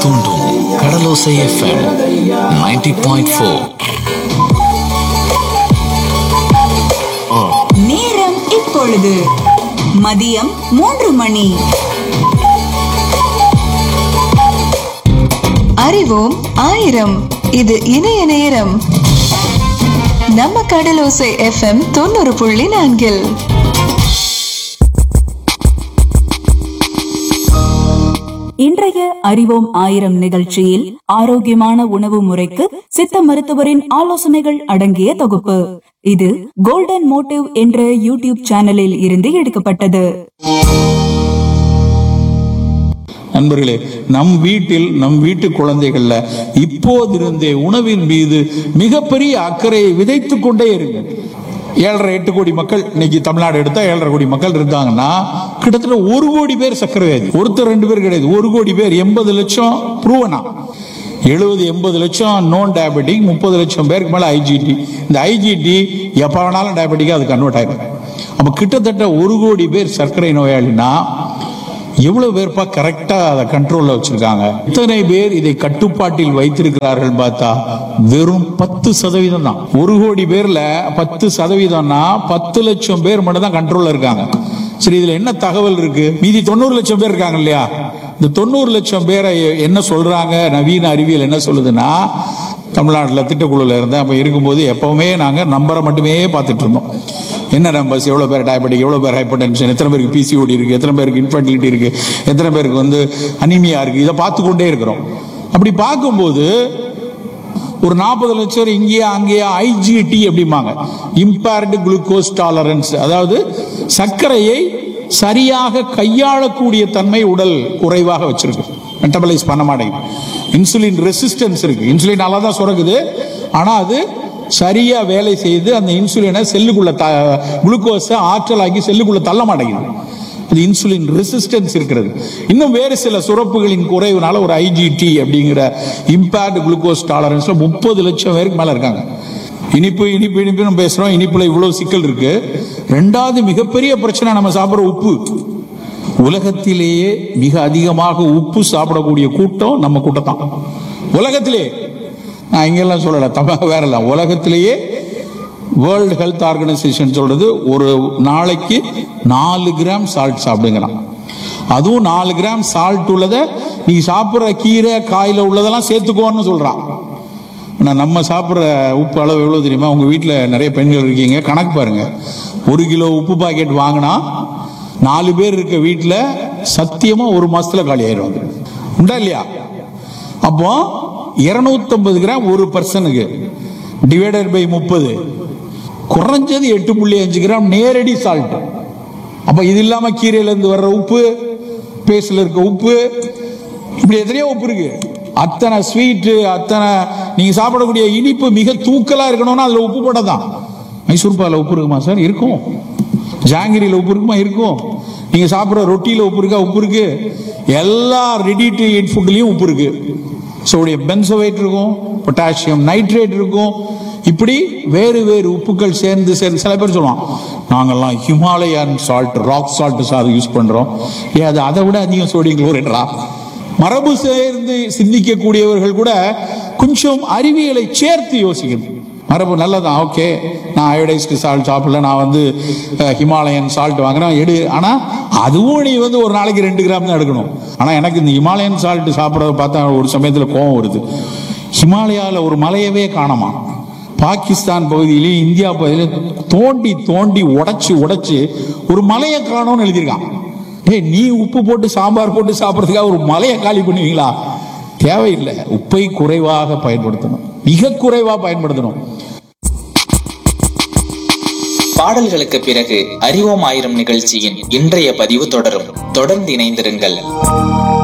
தூண்டும் கடலோசை FM 90.4 point four நேரம் இப்பொழுது மதியம் மூன்று மணி அறிவோம் ஆயிரம் இது இணைய நேரம் நம்ம கடலோசை எஃப்எம் தொண்ணூறு புள்ளி நான்கில் இன்றைய அறிவோம் ஆயிரம் நிகழ்ச்சியில் ஆரோக்கியமான உணவு முறைக்கு சித்த மருத்துவரின் ஆலோசனைகள் அடங்கிய தொகுப்பு இது கோல்டன் மோட்டிவ் என்ற யூடியூப் சேனலில் இருந்து எடுக்கப்பட்டது நண்பர்களே நம் வீட்டில் நம் வீட்டு குழந்தைகள்ல இப்போதிருந்தே உணவின் மீது மிகப்பெரிய அக்கறையை விதைத்துக் கொண்டே இருங்க ஏழரை எட்டு கோடி மக்கள் இன்னைக்கு தமிழ்நாடு எடுத்தா ஏழரை கோடி மக்கள் இருந்தாங்கன்னா கிட்டத்தட்ட ஒரு கோடி பேர் சர்க்கரை வியாதி ஒருத்தர் ரெண்டு பேர் கிடையாது ஒரு கோடி பேர் எண்பது லட்சம் ப்ரூவனா எழுபது எண்பது லட்சம் நோன் டயபெட்டிக் முப்பது லட்சம் பேருக்கு மேல ஐஜிடி இந்த ஐஜிடி எப்ப வேணாலும் டயபெட்டிக்கா அது கன்வெர்ட் ஆயிடும் அப்ப கிட்டத்தட்ட ஒரு கோடி பேர் சர்க்கரை நோயாளினா எவ்வளவு பேர்ப்பா கரெக்டா அதை கண்ட்ரோல்ல வச்சிருக்காங்க இத்தனை பேர் இதை கட்டுப்பாட்டில் வைத்திருக்கிறார்கள் பார்த்தா வெறும் பத்து சதவீதம் தான் ஒரு கோடி பேர்ல பத்து சதவீதம்னா பத்து லட்சம் பேர் மட்டும் தான் கண்ட்ரோல்ல இருக்காங்க சரி இதுல என்ன தகவல் இருக்கு மீதி தொண்ணூறு லட்சம் பேர் இருக்காங்க இல்லையா இந்த தொண்ணூறு லட்சம் பேரை என்ன சொல்றாங்க நவீன அறிவியல் என்ன சொல்லுதுன்னா தமிழ்நாட்டில் திட்டக்குழுல இருந்தேன் அப்போ இருக்கும்போது எப்பவுமே நாங்கள் நம்பரை மட்டுமே பார்த்துட்டு இருந்தோம் என்ன நம்பர்ஸ் எவ்வளோ பேர் டயபெட்டிக் எவ்வளோ பேர் ஹைப்பர் டென்ஷன் எத்தனை பேருக்கு பிசிஓடி இருக்கு எத்தனை பேருக்கு இன்ஃபர்டிலிட்டி இருக்கு எத்தனை பேருக்கு வந்து அனிமியா இருக்கு இதை பார்த்து கொண்டே இருக்கிறோம் அப்படி பார்க்கும்போது ஒரு நாற்பது லட்சம் இங்கேயா அங்கேயா ஐஜிடி அப்படிம்பாங்க இம்பேர்டு குளுக்கோஸ் டாலரன்ஸ் அதாவது சர்க்கரையை சரியாக கையாளக்கூடிய தன்மை உடல் குறைவாக வச்சிருக்கு மெட்டபலைஸ் பண்ண மாட்டேங்குது இன்சுலின் ரெசிஸ்டன்ஸ் இருக்கு இன்சுலின் நல்லா தான் சுரக்குது ஆனா அது சரியா வேலை செய்து அந்த இன்சுலினை செல்லுக்குள்ள குளுக்கோஸை ஆற்றலாக்கி செல்லுக்குள்ள தள்ள மாட்டேங்குது அது இன்சுலின் ரெசிஸ்டன்ஸ் இருக்கிறது இன்னும் வேறு சில சுரப்புகளின் குறைவுனால ஒரு ஐஜிடி அப்படிங்கிற இம்பேர்டு குளுக்கோஸ் டாலரன்ஸ்ல முப்பது லட்சம் பேருக்கு மேல இருக்காங்க இனிப்பு இனிப்பு இனிப்புன்னு பேசுறோம் இனிப்புல இவ்வளவு சிக்கல் இருக்கு ரெண்டாவது மிகப்பெரிய பிரச்சனை நம்ம சாப்பிடுற உப்பு உலகத்திலேயே மிக அதிகமாக உப்பு சாப்பிடக்கூடிய கூட்டம் நம்ம கூட்டம் தான் உலகத்திலே நான் இங்கெல்லாம் சொல்லல தமிழ் வேற இல்ல உலகத்திலேயே வேர்ல்டு ஹெல்த் ஆர்கனைசேஷன் சொல்றது ஒரு நாளைக்கு நாலு கிராம் சால்ட் சாப்பிடுங்கிறான் அதுவும் நாலு கிராம் சால்ட் உள்ளதை நீ சாப்பிட்ற கீரை காயில உள்ளதெல்லாம் சேர்த்துக்கோன்னு சொல்றான் ஆனா நம்ம சாப்பிட்ற உப்பு அளவு எவ்வளவு தெரியுமா உங்க வீட்டில் நிறைய பெண்கள் இருக்கீங்க கணக்கு பாருங்க ஒரு கிலோ உப்பு பாக்கெட் வாங்கினா நாலு பேர் இருக்க வீட்டில் சத்தியமா ஒரு மாசத்துல காலி ஆயிரும் அது. உண்டா இல்லையா அப்போ 250 கிராம் ஒரு பர்சனுக்கு டிவைடட் பை முப்பது குறைஞ்சது எட்டு புள்ளி அஞ்சு கிராம் நேரடி சால்ட் அப்ப இது இல்லாம கீரையில இருந்து வர்ற உப்பு பேஸ்ட்ல இருக்க உப்பு இப்படி எத்தனையோ உப்பு இருக்கு அத்தனை ஸ்வீட்டு அத்தனை நீங்க சாப்பிடக்கூடிய இனிப்பு மிக தூக்கலா இருக்கணும்னா அதுல உப்பு போட தான் மைசூர் பால உப்பு இருக்குமா சார் இருக்கும் ஜாங்கிரியில உப்பு இருக்குமா இருக்கும் நீங்க சாப்பிடுற ரொட்டியில உப்பு இருக்கா உப்பு இருக்கு எல்லா ரெடி டு eat ஃபுட்லயும் உப்பு இருக்கு சோடியம் பென்சோவேட் இருக்கும் பொட்டாசியம் நைட்ரேட் இருக்கும் இப்படி வேறு வேறு உப்புக்கள் சேர்ந்து சேர்ந்து சில பேர் சொல்லுவான் நாங்கெல்லாம் Himalayan salt rock salt sir use பண்றோம் ஏ அது அதை விட அதிகம் சோடியம் குளோரைட்ரா மரபு சேர்ந்து சிந்திக்கக்கூடியவர்கள் கூட கொஞ்சம் அறிவியலை சேர்த்து யோசிக்கணும் மரபு நல்லதான் ஓகே நான் அயோடைஸ்டு சால்ட் சாப்பிடல நான் வந்து அஹ், ஹிமாலயன் சால்ட் வாங்குறேன் எடு ஆனா அதுவும் நீ வந்து ஒரு நாளைக்கு ரெண்டு கிராம் தான் எடுக்கணும் ஆனா எனக்கு இந்த ஹிமாலயன் சால்ட் சாப்பிட்றத பார்த்தா ஒரு சமயத்துல கோவம் வருது ஹிமாலயால ஒரு மலையவே காணோமா பாகிஸ்தான் பகுதியிலையும் இந்தியா பகுதியிலையும் தோண்டி தோண்டி உடைச்சு உடைச்சு ஒரு மலையை காணோம்னு எழுதியிருக்கான் டேய் நீ உப்பு போட்டு சாம்பார் போட்டு சாப்பிட்றதுக்காக ஒரு மலையை காலி பண்ணுவீங்களா தேவையில்லை உப்பை குறைவாக பயன்படுத்தணும் மிக குறைவா பயன்படுத்தணும் பாடல்களுக்கு பிறகு அறிவோம் ஆயிரம் நிகழ்ச்சியின் இன்றைய பதிவு தொடரும் தொடர்ந்து இணைந்திருங்கள்